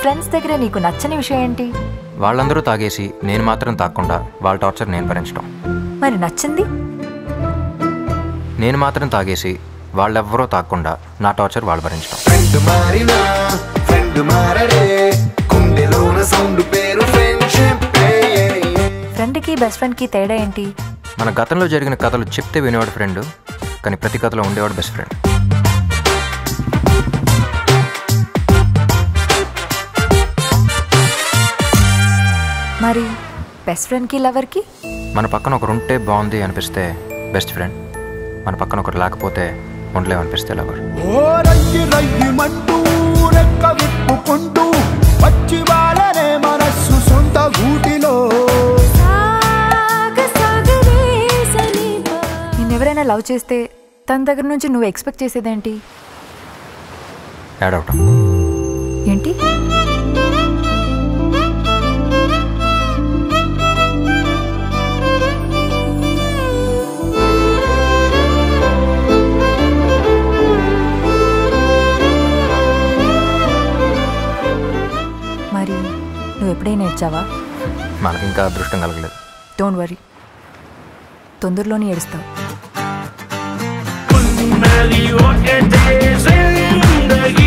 friends దగ్గర నీకు నచ్చని విషయం ఏంటి వాళ్ళందరూ తాగేసి నేను మాత్రం తాగకుండా వాళ్ళ టార్చర్ నేను భరించడం మరి నచ్చింది నేను మాత్రం తాగేసి వాళ్ళెవ్వరూ తాగకుండా నా టార్చర్ వాళ్ళు భరించడం ఫ్రెండ్ మారినా ఫ్రెండ్ మారడే గుండెలోన సౌండ్ పేరు ఫ్రెండ్షిప్ ఫ్రెండ్కి బెస్ట్ ఫ్రెండ్కి తేడా ఏంటి మన గతంలో జరిగిన కథలు చెప్తే వినేవాడు ఫ్రెండ్ కానీ ప్రతి కథలో ఉండేవాడు బెస్ట్ ఫ్రెండ్ మరి బెస్ట్ ఫ్రెండ్కి లవర్కి మన పక్కన ఒకరు ఉంటే బాగుంది అనిపిస్తే బెస్ట్ ఫ్రెండ్ మన పక్కన ఒకరు లేకపోతే ఉండలేమనిపిస్తే లవర్ ఓ రయ్యి రయ్యిమంటూ రెక్క విప్పుకుంటూ వచ్చి వాళ్ళనే మనస్సు సొంత గూటిలో నిన్నెవరైనా లవ్ చేస్తే తన దగ్గర నుంచి నువ్వు ఎక్స్పెక్ట్ చేసేదేంటి యాడ్ అవటం ఏంటి మరి నువ్వు ఎప్పుడైనా ఏడ్చావా మనకి ఇంకా అదృష్టం కలగలేదు డోంట్ వరీ తొందరలోనే ఏడుస్తావు ఉన్నది ఒకటే జిందగీ